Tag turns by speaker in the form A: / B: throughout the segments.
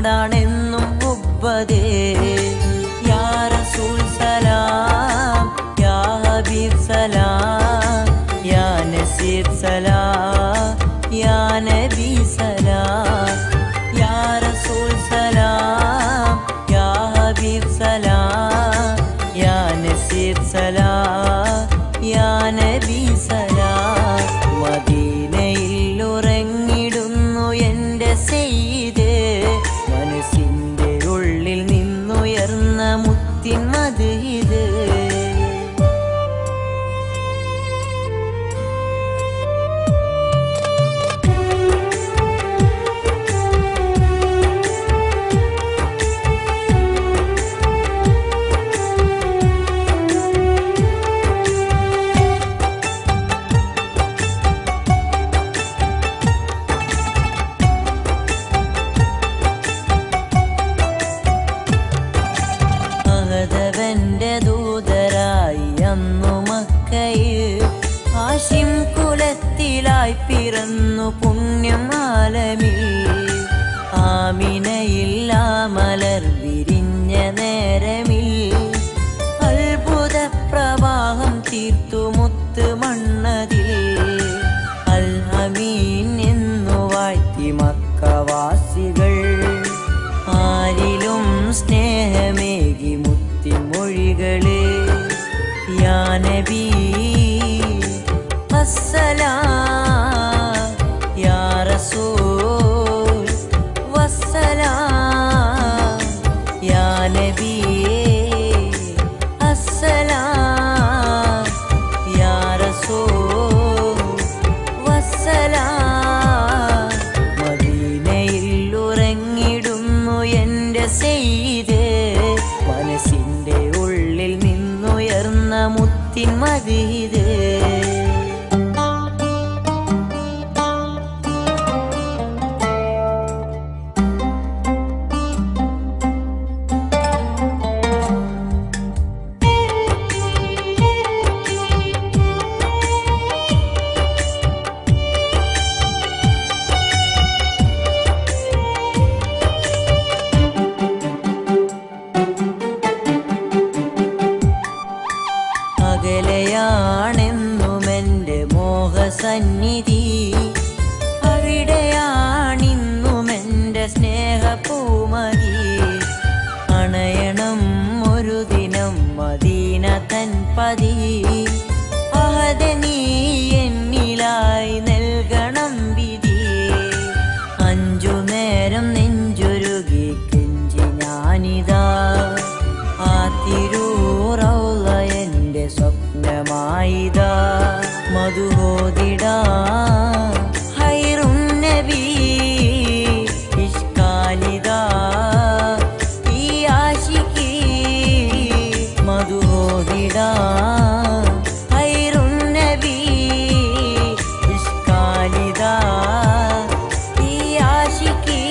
A: നിലാവിനോടാണെന്നും ഒബ്ബതേ യാ റസൂൽ സലാം യാ ഹബീബ് സലാം യാ നസീർ സലാം യാ നബി സലാം യാ റസൂൽ സലാം യാ ഹബീബ് സലാം യാ നസീർ സലാം യാ നബി സലാം മദീനയിൽ ഉറങ്ങിടുന്നു എൻ്റെ സെയ്ത് മനസ്സിൻ്റെ ഉള്ളിൽ നിന്നുയർന്ന മുത്തിൻ മതീത് അഹദവന്റെ ദൂതരായി അന്നു മക്കയിൽ ആശിം കുലത്തിലായി പിറന്നു പുണ്യം ആലമിൽ ആമിനയിൽ ആ മലർ വിരിഞ്ഞ നേരമിൽ അത്ഭുത പ്രവാഹം തീർത്തു മുത്ത് മണ്ണതിൽ അൽ അമീൻ എന്നു വാഴ്ത്തി മക്കവാസികൾ ആരിലും സ്നേഹമേകി മുത്തി മൊഴികള് യാ നബി അസ്സലാം യാ റസൂൽ വസ്സലാം യാ നബി അസ്സലാം യാ റസൂൽ വസ്സലാം മദീനയിൽ ഉറങ്ങിടുന്നു എൻ്റെ സെയ്ത് മനസ്സിൻ്റെ ഉള്ളിൽ നിന്നുയർന്ന മുത്തിൻ മതീത് അകലെയാണെന്നും എൻ്റെ മോഹസന്നിധി അവിടെയാണിന്നും എൻ്റെ സ്നേഹപൂമതി അണയണം ഒരു ദിനം മദീന തൻ പതി അഹദ നീ എന്നിലായി നൽകണം വിധി അഞ്ചു നേരം നെഞ്ചുരുകി കെഞ്ചി ഞാനിതാ ആ തിരൂറൗള എൻ്റെ സ്വപ്നമായിതാ മധുഹോദിടാ ഹൈറും നബി ഇഷ്കാലിതാ ഈ ആശിക്കി മധുഹോദിടാ ഹൈറും നബി ഇഷ്കാലിതാ ഈ ആശിക്കി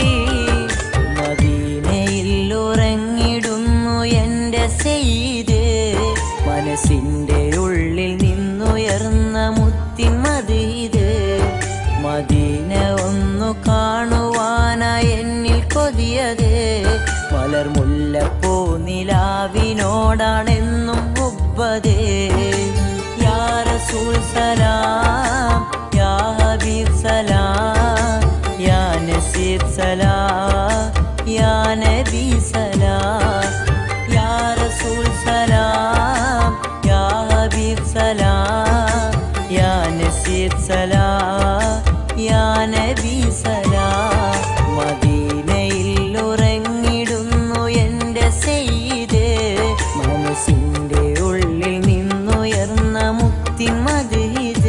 A: മദീനയിൽ ഉറങ്ങിടുന്നു എൻ്റെ സെയ്ത് മനസ്സിൻ്റെ ഉള്ളിൽ നിന്നുയർന്ന മുത്തിൻ മതീത് മദീന ഒന്നു കാണുവാനായി എന്നിൽ കൊതിയത് മലർ മുല്ലപ്പൂ നിലാവിനോടാണെന്നും ഒബ്ബതേ യാ റസൂൽ സലാം യാ ഹബീബ് സലാം യാ നസീർ സലാം യാ നബി സലാം യാ റസൂൽ സലാം യാ ഹബീബ് സലാം യാ നസീർ സലാം യാ നബി സലാം മദീനയിൽ ഉറങ്ങിടുന്നു എൻ്റെ സെയ്ത് മനസ്സിൻ്റെ ഉള്ളിൽ നിന്നുയർന്ന മുത്തിൻ മതീത്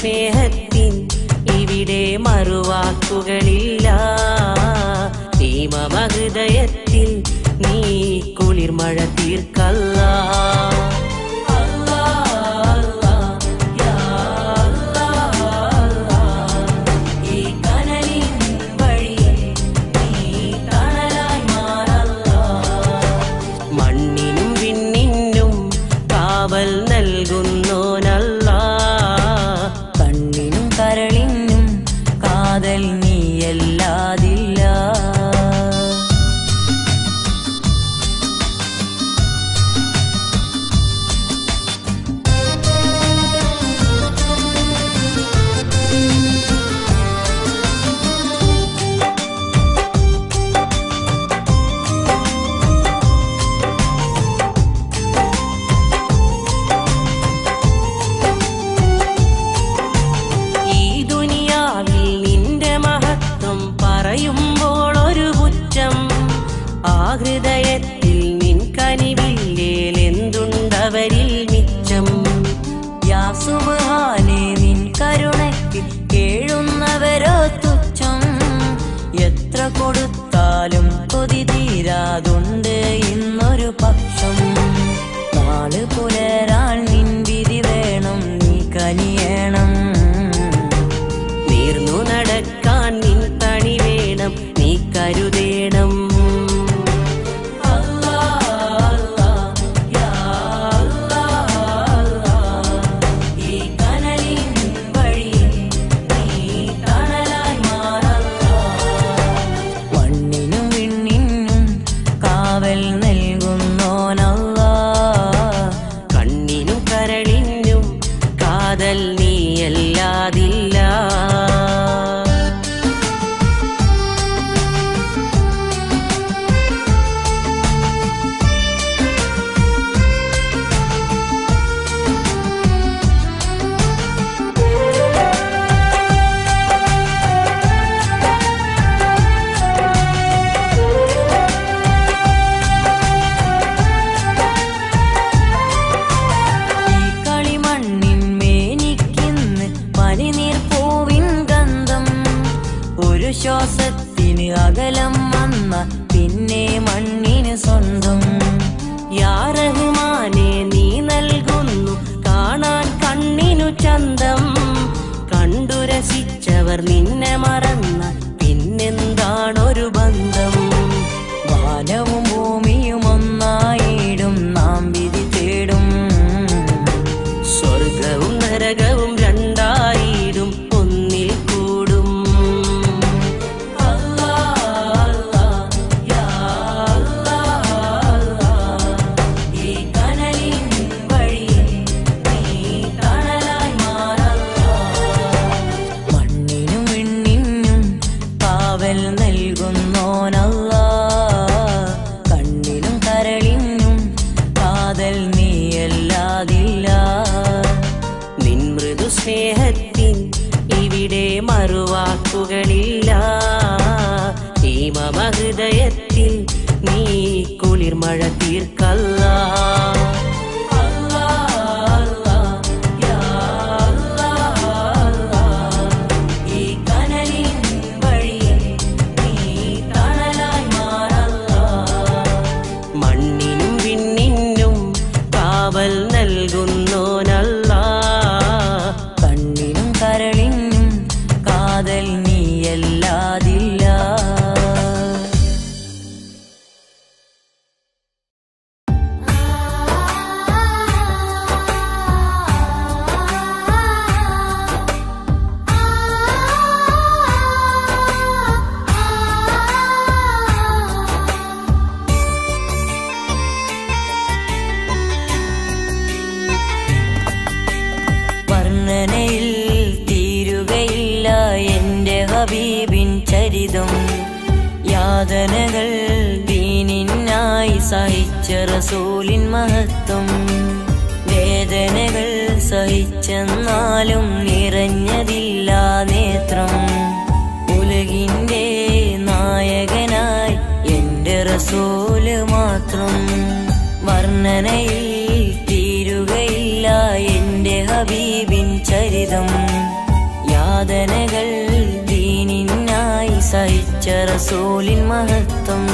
B: സ്നേഹത്തിൻ ഇവിടെ മറുവാക്കുകളില്ല ഭീമമഹൃദയത്തിൽ നീ കുളിർമഴ തീർക്കല്ല
A: ഈ കനലിൻ വഴിയെ നീ തണലായി മാറല്ലാ
B: മണ്ണിനും വിണ്ണിനും കാവൽ നൽകുന്നോനല്ല
A: കണ്ണിനും കരളിനും കാതൽ നീയല്ലാതില്ല
B: ഈ ദുനിയാവിൽ നിന്റെ മഹത്വം പറയുമ്പോൾ ഒരു പുച്ഛം ആ ഹൃദയത്തിൽ നിൻ കനിവില്ലേൽ എന്തുണ്ടവരിൽ മിച്ചം
A: യാ സുബ്ഹാനേ നിൻ കരുണയ്ക്ക് കേഴുന്നവരോ തുച്ഛം എത്ര കൊടുത്താലും കൊതി തീരാതുണ്ട് ഇന്നൊരു പക്ഷം നാള് പുലരാൻ നിൻ വിധി വേണം നീ കനിയണം
B: നീർന്നു നടക്കാൻ നിൻ തണി വേണം നീ കരുതേണം
A: ഈ കനലിൻ വഴിയെ നീ തണലായി മാറല്ലാ മണ്ണിനും വിണ്ണിനും കാവൽ നൽകുന്നോനല്ലാ
B: കണ്ണിനും കരളിനും കാതൽ നീയല്ലാതില്ല
A: ഈ കളിമണ്ണിൻ മേനിക്കിന്ന് പനിനീർ പൂവിൻ ഗന്ധം ഒരു ശ്വാസത്തിന് അകലം വന്ന പിന്നെ മണ്ണിന് സ്വന്തം
B: യാ റഹ്മാനെ നീ നൽകുന്നു കാണാൻ കണ്ണിനു ചന്തം കണ്ടു രസിച്ചവർ നിന്നെ മറന്ന പിന്നെന്താണൊരു ബന്ധം
A: വാനവും ഭൂമിയും ഒന്നായിടും നാം വിധി തേടും
B: സ്വർഗവും നരകവും രണ്ടായിടും ഒന്നിൽ കൂടും
A: അല്ലാ, അല്ലാ, യാ അല്ലാ, അല്ലാ. ഈ കനലിൻ വഴിയെ നീ തണലായി മാറല്ലാ. മണ്ണിനും വിണ്ണിനും കാവൽ നൽകുന്നോനല്ലാ കണ്ണിനും കരളിനും കാതൽ നീയല്ലാതില്ല
B: നിൻ മൃദു സ്നേഹത്തിൻ ഇവിടെ മറുവാക്കുകളില്ല ഭീമമഹൃദയത്തിൽ നീ കുളിർമഴ തീർക്കല്ല
A: അല്ലാ, അല്ലാ, യാ അല്ലാ, അല്ലാ. ഈ കനലിൻ വഴിയെ നീ തണലായി മാറല്ലാ
B: മണ്ണിനും വിണ്ണിനും കാവൽ നൽകുന്നോനല്ല
A: കണ്ണിനും കരളിനും കാതൽ നീയല്ലാതില്ല വർണ്ണനയിൽ തീരുകയില്ല എൻ്റെ ഹബീബിൻ ചരിതം യാതനകൾ ദീനിനായി സഹിച്ച റസൂലിൻ മഹത്വം വേദനകൾ സഹിച്ചെന്നാലും നിറഞ്ഞതില്ല നേത്രം ഉലകിൻ്റെ നായകനായി എൻ്റെ റസൂല് മാത്രം വർണ്ണനയിൽ തീരുകയില്ല എൻ്റെ ഹബീബിൻ ചരിതം യാതനകൾ ദീനിനായി സഹിച്ച റസൂലിൻ മഹത്വം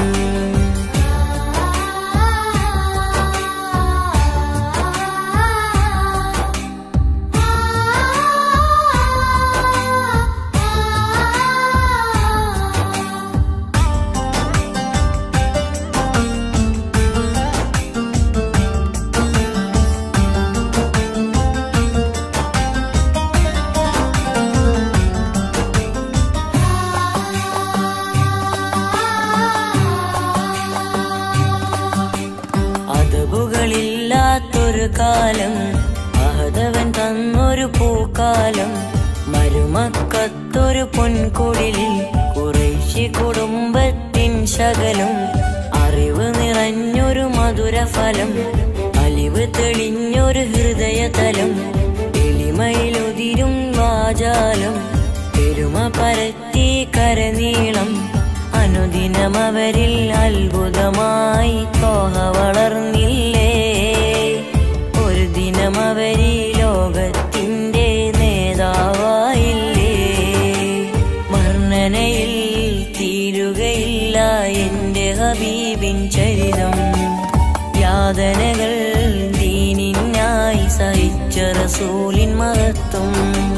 A: അതവുകളില്ലാത്തൊരു കാലം അഹതവൻ തന്നൊരു പൂക്കാലം മരുമക്കത്തൊരു പൊൻകുടിലിൽ കുറേശ്ശി കുടുംബത്തിൻ ശകലം അറിവ് നിറഞ്ഞൊരു മധുരഫലം അലിവ് തെളിഞ്ഞൊരു ഹൃദയതലം എളിമയിലുതിരും വാചാലം പെരുമ പരത്തി കരനീളം അനുദിനം അവരിൽ അത്ഭുതമായി തോഹ വളർന്നില്ലേ ഒരു ദിനം അവരി ലോകത്തിൻ്റെ നേതാവായില്ലേ വർണ്ണനയിൽ തീരുകയില്ല എൻ്റെ ഹബീബിൻ ചരിതം യാതനകൾ ദീനിനായി സഹിച്ച റസൂലിൻ മഹത്വം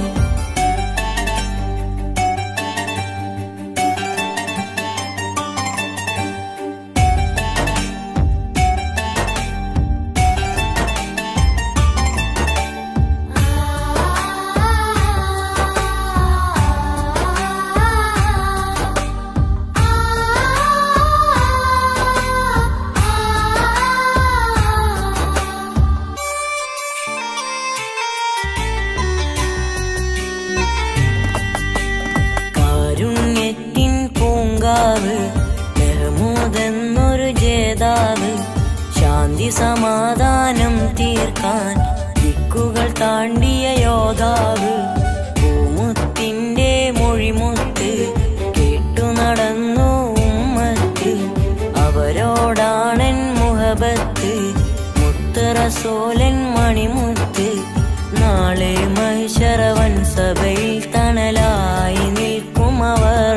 A: കാരുണ്യത്തിൻ പൂങ്കാവ് മെഹമൂദെന്നൊരു ജേതാവ് ശാന്തി സമാധാനം തീർക്കാൻ ദിക്കുകൾ താണ്ടിയ യോദ്ധാവ് പൂമുത്തിന്റെ മൊഴിമുത്ത് കേട്ടു നടന്നു ഉമ്മത്ത് അവരോടാണൻ മുഹബത്ത് മുത്ത് റസൂലൻ മണിമുത്ത് നാളെ മഹിഷറവൻ സഭയിൽ തണലായി നിൽക്കും അവർ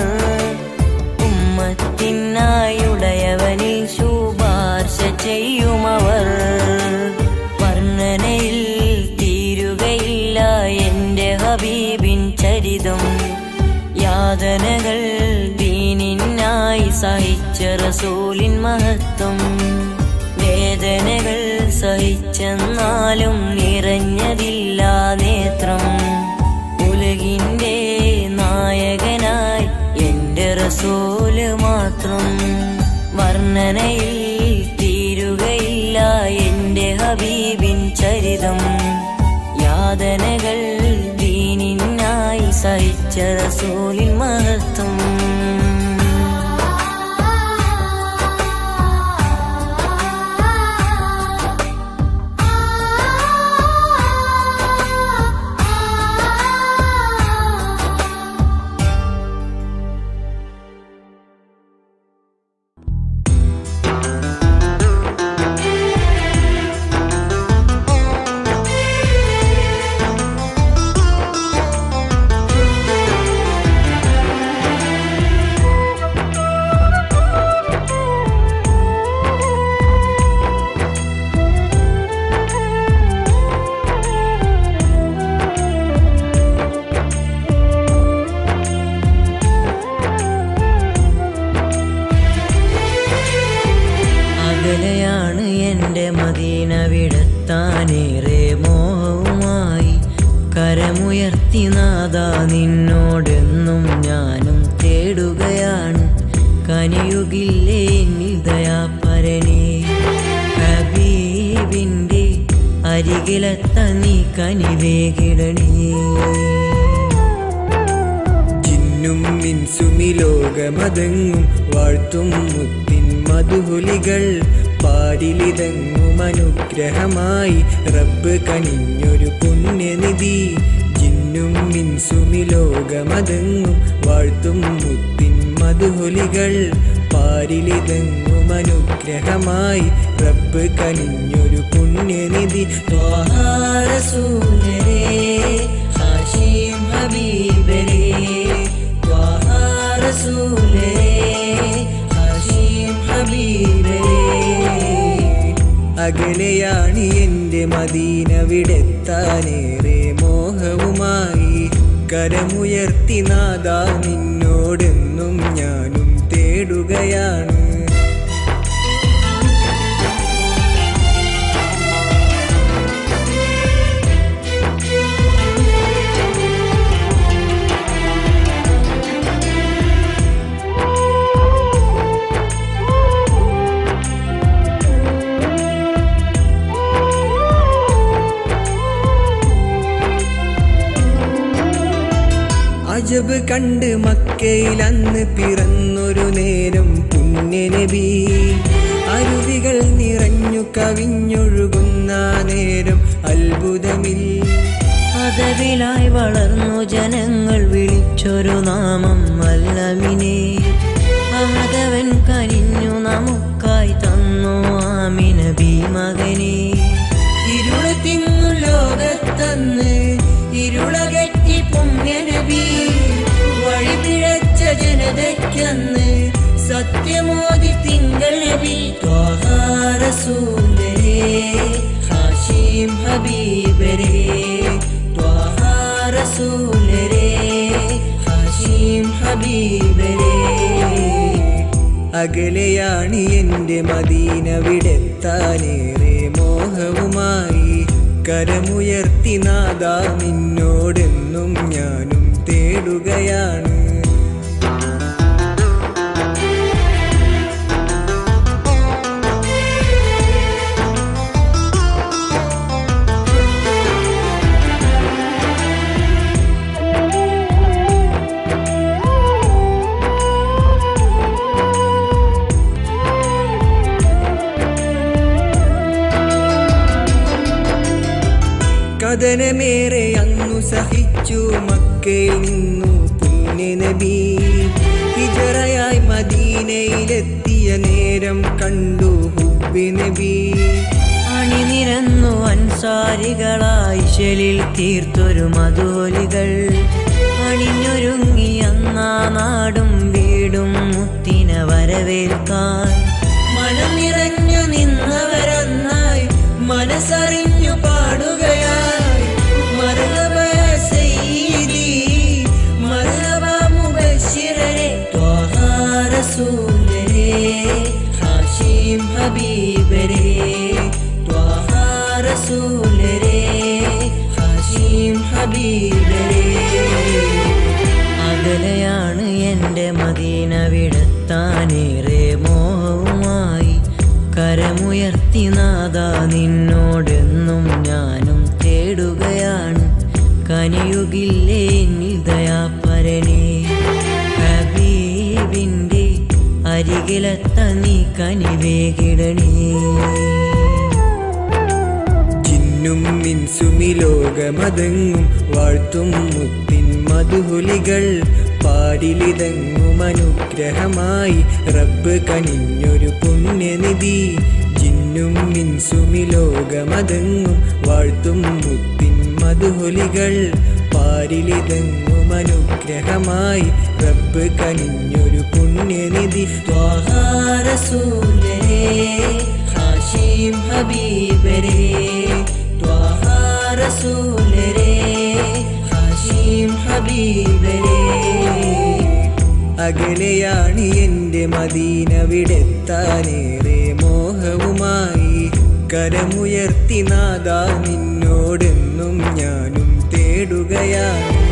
A: ഉമ്മത്തിനായുടയവനിൽ ശുപാർശ ചെയ്യുമവർ വർണ്ണനയിൽ തീരുകയില്ല എൻ്റെ ഹബീബിൻ ചരിതം യാതനകൾ ദീനിനായി സഹിച്ച റസൂലിൻ മഹത്വം വേദനകൾ സഹിച്ചെന്നാലും നിറഞ്ഞതില്ല നേത്രം ഉലകിൻ്റെ നായകനായി എൻ്റെ റസൂല് മാത്രം വർണ്ണനയിൽ തീരുകയില്ല എൻ്റെ ഹബീബിൻ ചരിതം യാതനകൾ ദീനിനായി സഹിച്ച റസൂലിൻ മഹത്വം അകലെയാണ് എൻ്റെ മദീന വിടത്താനേറെ മോഹവുമായി കരമുയർത്തി നാദ നിന്നോടെന്നും ഞാനും തേടുകയാണ് കനിയുകില്ലേ എന്നിൽ ദയാപരനെ ഹബീബിൻ്റെ അരികിലെത്ത നീ കനിവേകിടണേ
C: ജിന്നും മിൻസുമി ലോകമതെങ്ങും വാഴ്ത്തും മുത്തിൻ മധുഹുലികൾ പാരിലിതങ്ങും അനുഗ്രഹമായി റബ്ബ് കനിഞ്ഞൊരു പുണ്യനിധി ജിന്നും മിൻസുമി ലോകമതെങ്ങും വാഴ്ത്തും മുത്തിൻ മധുഹുലികൾ പാരിലിതങ്ങും അനുഗ്രഹമായി റബ്ബ് കനിഞ്ഞൊരു പുണ്യനിധി ത്വാഹാ റസൂലരേ ഹാഷിം ഹബീബരേ അകലെയാണ് എൻ്റെ മദീന വിടെത്താനേറെ മോഹവുമായി കരമുയർത്തി നാദാ നിന്നോടെന്നും ഞാനും തേടുകയാണ് അജബ് കണ്ട് മക്കയിൽ അന്ന് പിറന്നൊരു നേരം പുണ്യനബി അരുവികൾ നിറഞ്ഞു കവിഞ്ഞൊഴുകുന്ന നേരം അത്ഭുതമിൽ
A: പദവിലായി വളർന്നു ജനങ്ങൾ വിളിച്ചൊരു നാമം വല്ലമിനെ ആദവൻ കനിഞ്ഞു നമുക്കായി തന്നു ആമിന ഭീമകനെ ഇരുള തിങ്ങു ലോകത്തന്ന് ഇരുളകറ്റി പുണ്യനബി വഴി പിഴച്ച ജനതയ്ക്കന്ന് സത്യമോദി തിങ്കൾ നബി ത്വാഹാരസൂലരേ ഹാഷിം ഹബീബരേ ത്വാഹാരസൂലരേ ഹാഷിം ഹബീബരേ
C: അകലെയാണ് എൻ്റെ മദീന വിടെത്താനേറെ മോഹവുമായി കരമുയർത്തി നാദാ നിന്നോടെന്നും ഞാനും തേടുകയാണ് കഥനമേറെ അന്നു സഹിച്ചു മക്കയിൽ നിന്നു പുണ്യനബി ഹിജറയായി മദീനയിലെത്തിയ നേരം കണ്ടു ഹുബി നബി
A: അണിനിരന്നു അൻസാരികളായി ശലിൽ തീർത്തൊരു മധുലികൾ അണിഞ്ഞൊരുങ്ങി അന്നാ നാടും വീടും മുത്തിന വരവേൽക്കാൻ മനം നിറഞ്ഞു നിന്നവരൊന്നായി മനസ്സറിഞ്ഞു പാടുകയായി മർഹബ സയ്യിദി മർഹബ മുബശ്ശിറരെ ത്വാഹ റസൂലരേ ഹാഷിം ഹബീബരേ ത്വാഹ റസൂലരേ ഹാഷിം ഹബീബരേ അകലെയാണ് എൻ്റെ മദീന വിടത്താനേറെ മോഹവുമായി കരമുയർത്തി നാദാ നിന്നോടെന്നും ഞാനും തേടുകയാണ് കനിയുകില്ലേ എന്നിൽ ദയാപരനെ ഹബീബിൻ്റെ അരികിലെത്ത നീ കനിവേകിടണേ
C: ജിന്നും മിൻസുമി ലോകമതങ്ങും വാഴ്ത്തും മുത്തിൻ മധുഹുലികൾ പാരിലിതങ്ങും അനുഗ്രഹമായി റബ്ബ് കനിഞ്ഞൊരു പുണ്യനിധി ജിന്നും മിൻസുമി ലോകമതങ്ങും വാഴ്ത്തും മുത്തിൻ മധുഹുലികൾ പാരിലിതങ്ങും അനുഗ്രഹമായി റബ്ബ് കനിഞ്ഞൊരു പുണ്യനിധി
A: ത്വാഹാ റസൂലരേ ഹാഷിം ഹബീബരേ ത്വാഹാ റസൂലരേ ഹാഷിം ഹബീബരേ
C: അകലെയാണ് എൻ്റെ മദീന വിടെത്താനേറെ മോഹവുമായി കരമുയർത്തി നാദാ നിന്നോടെന്നും ഞാനും തേടുകയാണ്